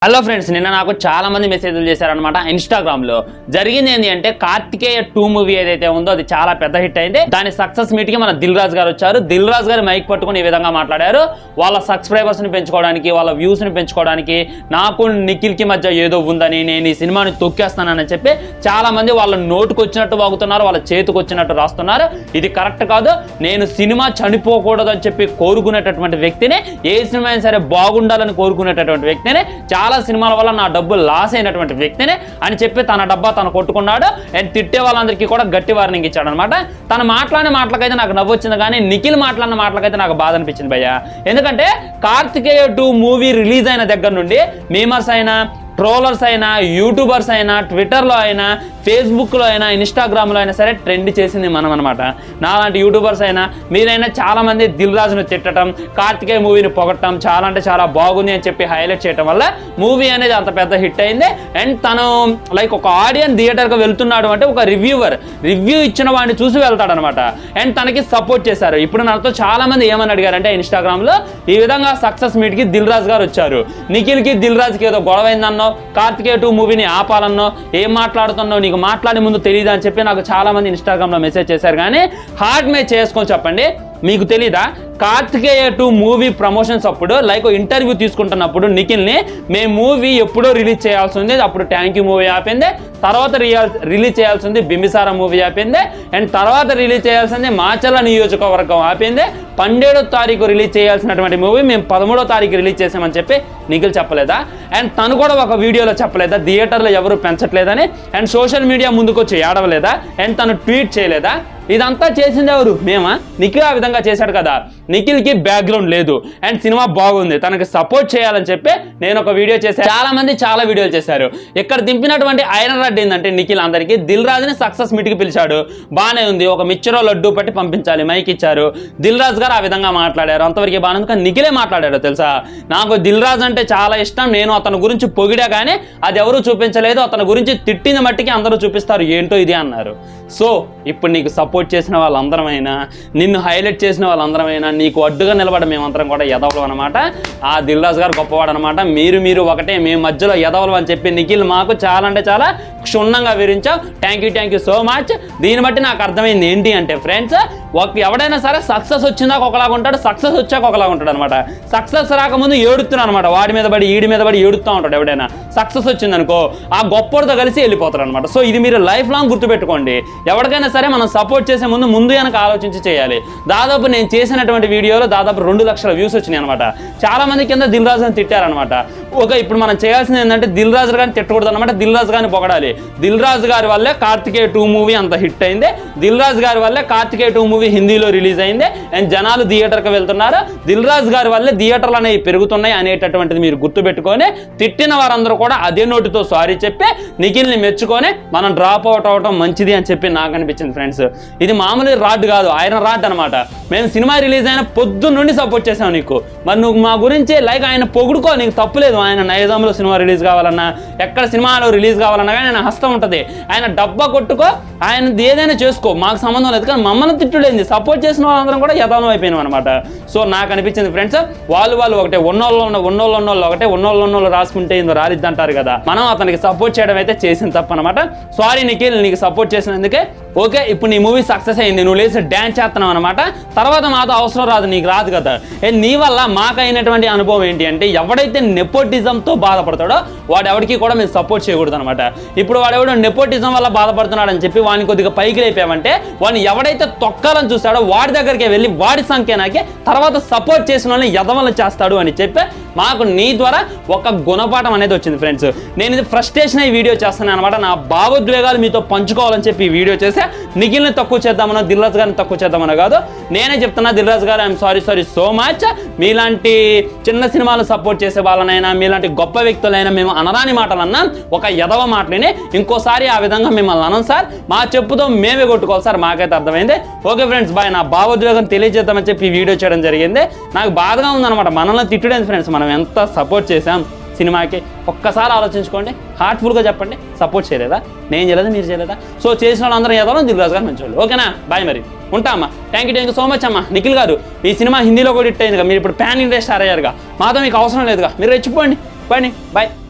hello friends నిన్న నాకు చాలా మంది మెసేజ్లు చేశారనమాట ఇన్స్టాగ్రామ్ లో జరిగింది ఏంటి అంటే కార్తికేయ టూ మూవీ ఏదైతే ఉందో అది చాలా పెద్ద హిట్ అయింది దాని సక్సెస్ మీట్ కి మన దిల్ రాజు గారు వచ్చారు దిల్ రాజు గారు మైక్ పట్టుకుని ఈ విధంగా మాట్లాడారు వాళ్ళ సబ్స్క్రైబర్స్ ని పెంచుకోవడానికి వాళ్ళ వ్యూస్ ని పెంచుకోవడానికి నాకు నిఖిల్ కి మధ్య ఏదో ఉందని నేను ఈ సినిమాని తొక్కేస్తానని చెప్పి చాలా మంది వాళ్ళ నోటుకు వచ్చినట్టు వాగుతున్నారు వాళ్ళ చేతికి వచ్చినట్టు రాస్తున్నారు ఇది కరెక్ట్ కాదు నేను సినిమా చనిపోకూడదు అని చెప్పి కోరుకునేటటువంటి వ్యక్తిని ఏ సినిమా అయినా సరే బాగుండాలని కోరుకునేటటువంటి వ్యక్తిని చాలా సినిమాల వల్ల నా డబ్బు లాస్ అయినటువంటి వ్యక్తిని అని చెప్పి తన డబ్బా తను కొట్టుకున్నాడు అండ్ తిట్టే వాళ్ళందరికీ కూడా గట్టి వార్నింగ్ ఇచ్చాడు అనమాట తను మాట్లాడిన మాటలకైతే నాకు నవ్వు వచ్చింది కానీ నిఖిల్ మాట్లాడిన మాటలకైతే నాకు బాధ అనిపించింది భయ్య ఎందుకంటే కార్తికేయ టూ మూవీ రిలీజ్ అయిన దగ్గర నుండి మీమర్స్ అయినా ట్రోలర్స్ అయినా యూట్యూబర్స్ అయినా ట్విట్టర్లో అయినా ఫేస్బుక్లో అయినా ఇన్స్టాగ్రామ్లో అయినా సరే ట్రెండ్ చేసింది మనం అనమాట నాలాంటి యూట్యూబర్స్ అయినా మీరైనా చాలా మంది దిల్ రాజును తిట్టడం కార్తికేయ మూవీని పొగట్టడం చాలా అంటే చాలా బాగుంది అని చెప్పి హైలైట్ చేయడం వల్ల మూవీ అనేది అంత పెద్ద హిట్ అయింది అండ్ తను లైక్ ఒక ఆడియన్ థియేటర్కి వెళ్తున్నాడు అంటే ఒక రివ్యూవర్ రివ్యూ ఇచ్చిన వాడిని చూసి వెళ్తాడు అనమాట అండ్ తనకి సపోర్ట్ చేశారు ఇప్పుడు నాతో చాలా మంది ఏమని అడిగారంటే ఇన్స్టాగ్రామ్లో ఈ విధంగా సక్సెస్ మీట్కి దిల్ రాజు గారు వచ్చారు నిఖిల్కి దిల్ రాజుకి ఏదో గొడవ అయిందన్నో కార్తికేయ టూ మూవీని ఆపాలన్నో ఏం మాట్లాడుతున్నావు నీకు మాట్లాడే ముందు తెలియదు అని చెప్పి నాకు చాలా మంది ఇన్స్టాగ్రామ్లో మెసేజ్ చేశారు కానీ హార్ట్ మే చేసుకొని చెప్పండి మీకు తెలీదా కార్తికేయ టూ మూవీ ప్రమోషన్స్ అప్పుడు లైక్ ఇంటర్వ్యూ తీసుకుంటున్నప్పుడు నిఖిల్ని మేము మూవీ ఎప్పుడో రిలీజ్ చేయాల్సి ఉంది అప్పుడు ట్యాంక్ యూ మూవీ ఆపింది తర్వాత రిలీజ్ చేయాల్సింది బింబిసార మూవీ ఆపింది అండ్ తర్వాత రిలీజ్ చేయాల్సింది మాచల నియోజకవర్గం ఆపింది పన్నెండో తారీఖు రిలీజ్ చేయాల్సినటువంటి మూవీ మేము పదమూడో తారీఖు రిలీజ్ చేసామని చెప్పి నిఖిల్ చెప్పలేదా అండ్ తను కూడా ఒక వీడియోలో చెప్పలేదా థియేటర్లో ఎవరు పెంచట్లేదని అండ్ సోషల్ మీడియా ముందుకు వచ్చి ఏడవలేదా అండ్ తను ట్వీట్ చేయలేదా ఇదంతా చేసింది ఎవరు మేమా నిఖిల్ ఆ విధంగా చేశాడు కదా నిఖిల్కి బ్యాక్గ్రౌండ్ లేదు అండ్ సినిమా బాగుంది తనకి సపోర్ట్ చేయాలని చెప్పి నేను ఒక వీడియో చేశాను చాలా మంది చాలా వీడియోలు చేశారు ఇక్కడ దింపినటువంటి ఐరన్ రెడ్డి ఏంటంటే నిఖిల్ అందరికీ దిల్ రాజుని సక్సెస్ మీట్కి పిలిచాడు బాగానే ఉంది ఒక మిచ్చరో లడ్డు పట్టి పంపించాలి మైక్ ఇచ్చారు దిల్ రాజు గారు ఆ విధంగా మాట్లాడారు అంతవరకు బాగానే ఉంది కానీ నిఖిలే మాట్లాడాడు తెలుసా నాకు దిల్ రాజు అంటే చాలా ఇష్టం నేను అతని గురించి పొగిడా కానీ అది ఎవరు చూపించలేదు అతని గురించి తిట్టిన మట్టికి అందరూ చూపిస్తారు ఏంటో ఇది అన్నారు సో ఇప్పుడు నీకు సపోర్ట్ చేసిన వాళ్ళందరమైనా నిన్ను హైలైట్ చేసిన వాళ్ళందరమైనా నీకు అడ్డుగా నిలబడ మేమందరం కూడా ఎదవలు అనమాట ఆ దిల్రాజు గారు గొప్పవాడు అనమాట మీరు మీరు ఒకటే మేము మధ్యలో ఎదవలు అని చెప్పి నిఖిల్ మాకు చాలా అంటే చాలా క్షుణ్ణంగా వివరించావు thank you thank you so much దీన్ని బట్టి నాకు అర్థమైంది ఏంటి అంటే ఫ్రెండ్స్ ఒక ఎవడైనా సరే సక్సెస్ వచ్చిందాక ఒకలాగా ఉంటాడు సక్సెస్ వచ్చాక ఒకలాగా ఉంటాడు అనమాట సక్సెస్ రాకముందు ఏడుతున్నాడు అనమాట వాడి మీద పడి ఈడి మీద పడి ఏడుతూ ఉంటాడు ఎవడైనా సక్సెస్ వచ్చిందనుకో ఆ గొప్పడితో కలిసి వెళ్ళిపోతారు అనమాట సో ఇది మీరు లైఫ్ లాంగ్ గుర్తుపెట్టుకోండి ఎవరికైనా సరే మనం సపోర్ట్ చేసే ముందు ముందు వెనక ఆలోచించి చేయాలి దాదాపు నేను చేసినటువంటి వీడియోలో దాదాపు రెండు లక్షల వ్యూస్ వచ్చినాయి అనమాట చాలా మంది కింద దిల్ రాజు అని తిట్టారనమాట ఓకే ఇప్పుడు మనం చేయాల్సింది ఏంటంటే దిల్ రాజు గారిని తిట్టకూడదు అనమాట దిల్ రాజు గారిని పొగడాలి దిల్ రాజు గారి వల్లే కార్తికేయ టూ మూవీ అంత హిట్ అయింది దిల్ రాజు గారి వల్లే కార్తికేయ టూ మూవీ హిందీలో రిలీజ్ అయింది అండ్ జనాలు థియేటర్కి వెళ్తున్నారు దిల్ రాజు గారి వల్లే థియేటర్లు అనేవి పెరుగుతున్నాయి అనేటటువంటిది మీరు గుర్తుపెట్టుకొని తిట్టిన వారందరూ కూడా అదే నోటితో సారీ చెప్పి నిఖిల్ని మెచ్చుకొని మనం డ్రాప్ అవుట్ అవడం మంచిది అని చెప్పి నాకు అనిపించింది ఫ్రెండ్స్ ఇది మామూలు రాడ్ కాదు ఆయన రాడ్ అనమాట మేము సినిమా రిలీజ్ అయిన పొద్దు నుండి సపోర్ట్ చేసాం నీకు మరి నువ్వు మా గురించి లైక్ ఆయన పొగుడుకో నీకు తప్పులేదు ఆయన నైజాంలో సినిమా రిలీజ్ కావాలన్నా ఎక్కడ సినిమాలో రిలీజ్ కావాలన్నా కానీ ఆయన హస్తం ఉంటుంది ఆయన డబ్బా కొట్టుకో ఆయన ఏదైనా చేసుకో మాకు సంబంధం లేదు కానీ మమ్మల్ని తిట్టుడేంది సపోర్ట్ చేసిన వాళ్ళందరం కూడా యథానం అయిపోయినాం అనమాట సో నాకు అనిపించింది ఫ్రెండ్స్ వాళ్ళు వాళ్ళు ఒకటే ఉన్నోళ్ళు ఉన్న ఉన్నోళ్ళు ఉన్నోళ్ళు ఒకటే ఉన్నోళ్ళు ఉన్నోళ్ళు రాసుకుంటే ఇందో రాలిద్ది అంటారు కదా మనం అతనికి సపోర్ట్ చేయడం అయితే చేసిన తప్పు అనమాట సారీ నిఖిల్ నీకు సపోర్ట్ చేసినందుకే ఓకే ఇప్పుడు నీ మూవీ సక్సెస్ అయింది నువ్వు లేచి డ్యాన్స్ చేస్తున్నావు అనమాట తర్వాత మాతో అవసరం రాదు నీకు రాదు కదా ఏ నీ వల్ల మాకైనటువంటి అనుభవం ఏంటి అంటే ఎవడైతే నెపోటిజంతో బాధపడతాడో వాడు ఎవరికి కూడా మేము సపోర్ట్ చేయకూడదు అనమాట ఇప్పుడు వాడెవడో నెపోటిజం వల్ల బాధపడుతున్నాడు అని చెప్పి వాడిని కొద్దిగా పైకి లేపామంటే వాడిని ఎవడైతే తొక్కాలని చూస్తాడో వాడి దగ్గరికి వెళ్ళి వాడి సంఖ్య నాకే తర్వాత సపోర్ట్ చేసిన వాళ్ళని యదవలు చేస్తాడు అని చెప్పి మాకు నీ ద్వారా ఒక గుణపాఠం అనేది వచ్చింది ఫ్రెండ్స్ నేను ఇది ఫ్రస్ట్రేషన్ ఈ వీడియో చేస్తాను అనమాట నా భావోద్వేగాలు మీతో పంచుకోవాలని చెప్పి ఈ వీడియో చేస్తే నిఖిల్ని తక్కువ చేద్దామనో దిల్రాజ్ గారిని తక్కువ చేద్దామనో కాదు నేనే చెప్తున్నా దిల్రాజ్ గారు I'm sorry sorry so much మీలాంటి చిన్న సినిమాలు సపోర్ట్ చేసే వాళ్ళనైనా మీలాంటి గొప్ప వ్యక్తులైనా మేము అనరాని మాటలన్నా ఒక ఎదవ మాటలని ఇంకోసారి ఆ విధంగా మిమ్మల్ని అనం సార్ మా చెప్పుతో మేమే కొట్టుకోవాలి సార్ మాకైతే అర్థమైంది ఓకే ఫ్రెండ్స్ బాయ్ నా భావోద్వేగం తెలియజేద్దామని చెప్పి ఈ వీడియో చేయడం జరిగింది నాకు బాధగా ఉందన్నమాట మనల్ని తిట్టుడేంది ఫ్రెండ్స్ మనం ఎంత సపోర్ట్ చేసాం సినిమాకి ఒక్కసారి ఆలోచించుకోండి హార్ట్ఫుల్గా చెప్పండి సపోర్ట్ చేయలేదా నేను చేయలేదా మీరు చేయలేదా సో చేసిన వాళ్ళందరూ ఏదో దిల్రాజు గారు మంచి వాళ్ళు ఓకేనా బాయ్ మరి ఉంటా అమ్మా thank you thank you so much అమ్మా నిఖిల్ గారు ఈ సినిమా హిందీలో కూడా హిట్ అయిందిగా మీరు ఇప్పుడు ప్యాన్ ఇండియా స్టార్ అయ్యారుగా మాతో మీకు అవసరం లేదుగా మీరు రెచ్చిపోండి పోండి బాయ్